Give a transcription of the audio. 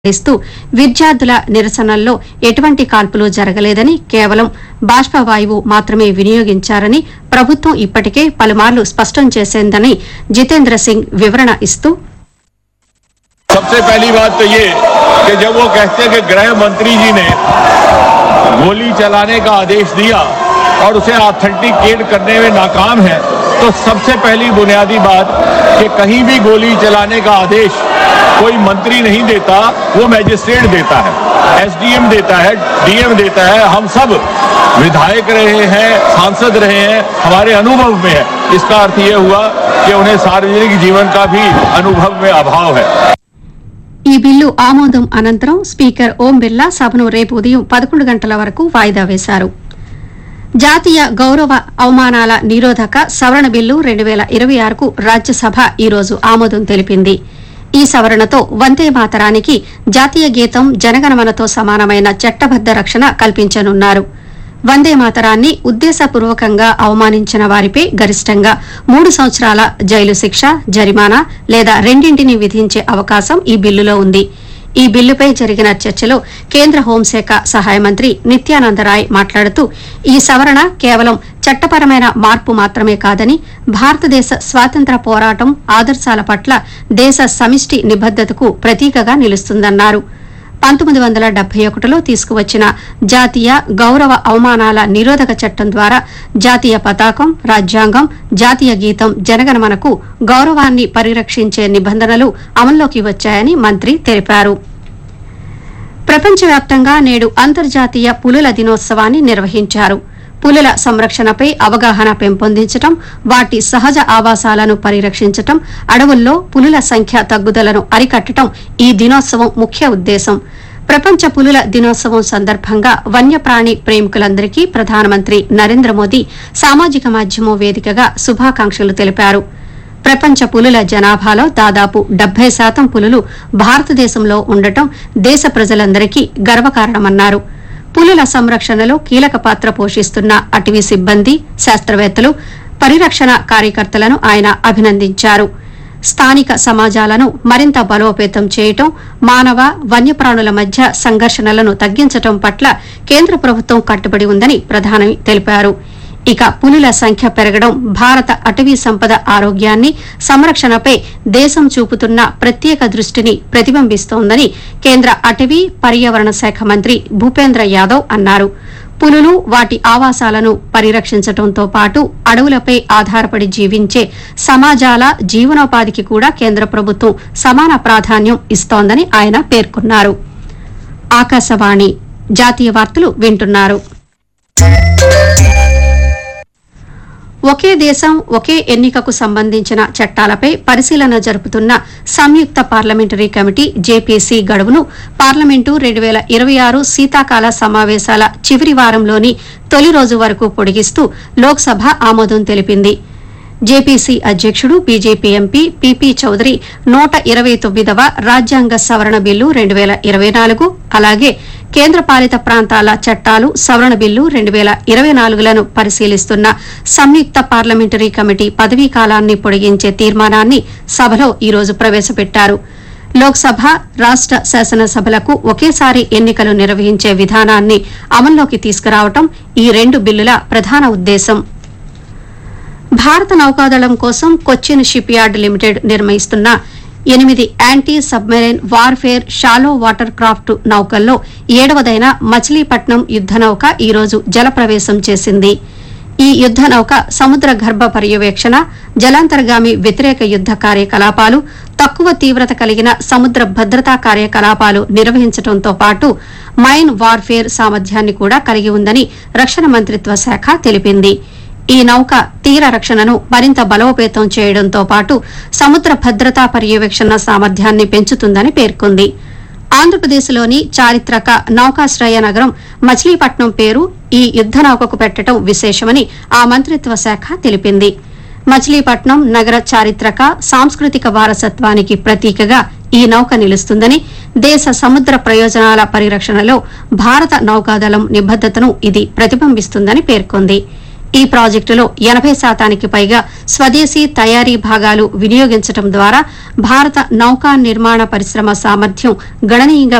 ఇస్తూ విద్యార్థుల నిరసనల్లో ఎటువంటి కాల్పులు జరగలేదని కేవలం బాష్పవాయువు మాత్రమే వినియోగించారని ప్రభుత్వం ఇప్పటికే పలుమార్లు స్పష్టం చేసిందని జితేంద్ర సింగ్ వివరణ ఇస్తూ सबसे पहली बात तो ये कि जब वो कहते हैं कि गृह मंत्री जी ने गोली चलाने का आदेश दिया और उसे ऑथेंटिकेट करने में नाकाम है तो सबसे पहली बुनियादी बात कि कहीं भी गोली चलाने का आदेश कोई मंत्री नहीं देता वो मैजिस्ट्रेट देता है एसडीएम देता है डीएम देता है हम सब विधायक रहे हैं सांसद रहे हैं हमारे अनुभव में है इसका अर्थ ये हुआ कि उन्हें सार्वजनिक जीवन का भी अनुभव में अभाव है ఈ బిల్లు ఆమోదం అనంతరం స్పీకర్ ఓం బిర్లా సభను రేపు ఉదయం పదకొండు గంటల వరకు వాయిదా వేశారు జాతీయ గౌరవ అవమానాల నిరోధక సవరణ బిల్లు రెండు వేల ఇరవై ఆరుకు రాజ్యసభ ఈ రోజు ఆమోదం తెలిపింది ఈ సవరణతో వందే మాతరానికి జాతీయ గీతం జనగణమనతో సమానమైన చట్టబద్ద రక్షణ కల్పించనున్నారు వందే మాతరాన్ని ఉద్దేశపూర్వకంగా అవమానించిన వారిపై గరిష్టంగా మూడు సంవత్సరాల జైలు శిక్ష జరిమానా లేదా రెండింటిని విధించే అవకాశం ఈ బిల్లులో ఉంది ఈ బిల్లుపై జరిగిన చర్చలో కేంద్ర హోంశాఖ సహాయ మంత్రి నిత్యానందరాయ్ మాట్లాడుతూ ఈ సవరణ కేవలం చట్టపరమైన మార్పు మాత్రమే కాదని భారతదేశ స్వాతంత్ర పోరాటం ఆదర్శాల పట్ల దేశ సమిష్టి నిబద్దతకు ప్రతీకగా నిలుస్తుందన్నారు పంతొమ్మిది వందల డెబ్బై ఒకటిలో తీసుకువచ్చిన జాతీయ గౌరవ అవమానాల నిరోధక చట్టం ద్వారా జాతీయ పతాకం రాజ్యాంగం జాతీయ గీతం జనగణమనకు గౌరవాన్ని పరిరక్షించే నిబంధనలు అమల్లోకి వచ్చాయని మంత్రి తెలిపారు ప్రపంచవ్యాప్తంగా నేడు అంతర్జాతీయ పులుల దినోత్సవాన్ని నిర్వహించారు పులుల సంరక్షణపై అవగాహన పెంపొందించడం వాటి సహజ ఆవాసాలను పరిరక్షించటం అడవుల్లో పులుల సంఖ్య తగ్గుదలను అరికట్టడం ఈ దినోత్సవం ముఖ్య ఉద్దేశం ప్రపంచ పులుల దినోత్సవం సందర్భంగా వన్యప్రాణి ప్రేమికులందరికీ ప్రధానమంత్రి నరేంద్ర మోదీ సామాజిక మాధ్యమం వేదికగా శుభాకాంక్షలు తెలిపారు ప్రపంచ పులుల జనాభాలో దాదాపు డెబ్బై శాతం పులులు భారతదేశంలో ఉండటం దేశ ప్రజలందరికీ గర్వకారణమన్నారు పులుల సంరక్షణలో కీలక పాత్ర పోషిస్తున్న అటవీ సిబ్బంది శాస్త్రవేత్తలు పరిరక్షణ కార్యకర్తలను ఆయన అభినందించారు స్థానిక సమాజాలను మరింత బలోపేతం చేయటం మానవ వన్యప్రాణుల మధ్య సంఘర్షణలను తగ్గించటం పట్ల కేంద్ర ప్రభుత్వం కట్టుబడి ఉందని ప్రధాని తెలిపారు ఇక పులుల సంఖ్య పెరగడం భారత అటవీ సంపద ఆరోగ్యాన్ని సంరక్షణపై దేశం చూపుతున్న ప్రత్యేక దృష్టిని ప్రతిబింబిస్తోందని కేంద్ర అటవీ పర్యావరణ శాఖ మంత్రి భూపేంద్ర యాదవ్ అన్నారు పులులు వాటి ఆవాసాలను పరిరక్షించడంతో పాటు అడవులపై ఆధారపడి జీవించే సమాజాల జీవనోపాధికి కూడా కేంద్ర ప్రభుత్వం సమాన ప్రాధాన్యం ఇస్తోందని ఆయన పేర్కొన్నారు ఆకాశవాణి జాతీయ వార్తలు వింటున్నారు ఒకే దేశం ఒకే ఎన్నికకు సంబంధించిన చట్టాలపై పరిశీలన జరుపుతున్న సంయుక్త పార్లమెంటరీ కమిటీ జేపీసీ గడువును పార్లమెంటు రెండు వేల ఇరవై ఆరు శీతాకాల సమావేశాల చివరి వారంలోని తొలి రోజు వరకు పొడిగిస్తూ లోక్సభ ఆమోదం తెలిపింది జేపీసీ అధ్యక్షుడు బీజేపీ ఎంపీ పీపీ చౌదరి నూట ఇరవై తొమ్మిదవ రాజ్యాంగ సవరణ బిల్లు రెండు వేల ఇరవై నాలుగు అలాగే కేంద్రపాలిత ప్రాంతాల చట్టాలు సవరణ బిల్లు రెండు వేల ఇరవై నాలుగులను పరిశీలిస్తున్న సంయుక్త పార్లమెంటరీ కమిటీ పదవీ కాలాన్ని పొడిగించే తీర్మానాన్ని సభలో ఈ రోజు ప్రవేశపెట్టారు లోక్సభ రాష్ట శాసనసభలకు ఒకేసారి ఎన్నికలు నిర్వహించే విధానాన్ని అమల్లోకి తీసుకురావడం ఈ రెండు బిల్లుల ప్రధాన ఉద్దేశం భారత నౌకాదళం కోసం కొచ్చిన్ షిప్ యార్డ్ లిమిటెడ్ నిర్మిస్తున్న ఎనిమిది anti submarine warfare shallow water craft నౌకల్లో ఏడవదైన మచిలీపట్నం యుద్ద నౌక ఈ రోజు జలప్రవేశం చేసింది ఈ యుద్ద నౌక సముద్ర గర్భ పర్యవేక్షణ జలాంతర్గామి వ్యతిరేక యుద్ద కార్యకలాపాలు తక్కువ తీవ్రత కలిగిన సముద్ర భద్రతా కార్యకలాపాలు నిర్వహించడంతో పాటు మైన్ వార్ఫేర్ సామర్థ్యాన్ని కూడా కలిగి ఉందని రక్షణ మంత్రిత్వ శాఖ తెలిపింది ఈ నౌక తీర రక్షణను మరింత బలోపేతం చేయడంతో పాటు సముద్ర భద్రతా పర్యవేక్షణ సామర్థ్యాన్ని పెంచుతుందని పేర్కొంది ఆంధ్రప్రదేశ్లోని చారిత్రక నౌకాశ్రయ నగరం మచిలీపట్నం పేరు ఈ యుద్ద నౌకకు పెట్టడం విశేషమని ఆ మంత్రిత్వ శాఖ తెలిపింది మచిలీపట్నం నగర చారిత్రక సాంస్కృతిక వారసత్వానికి ప్రతీకగా ఈ నౌక నిలుస్తుందని దేశ సముద్ర ప్రయోజనాల పరిరక్షణలో భారత నౌకాదళం నిబద్దతను ఇది ప్రతిబింబిస్తుందని పేర్కొంది ఈ ప్రాజెక్టులో ఎనభై శాతానికి పైగా స్వదేశీ తయారీ భాగాలు వినియోగించడం ద్వారా భారత నౌకా నిర్మాణ పరిశ్రమ సామర్థ్యం గణనీయంగా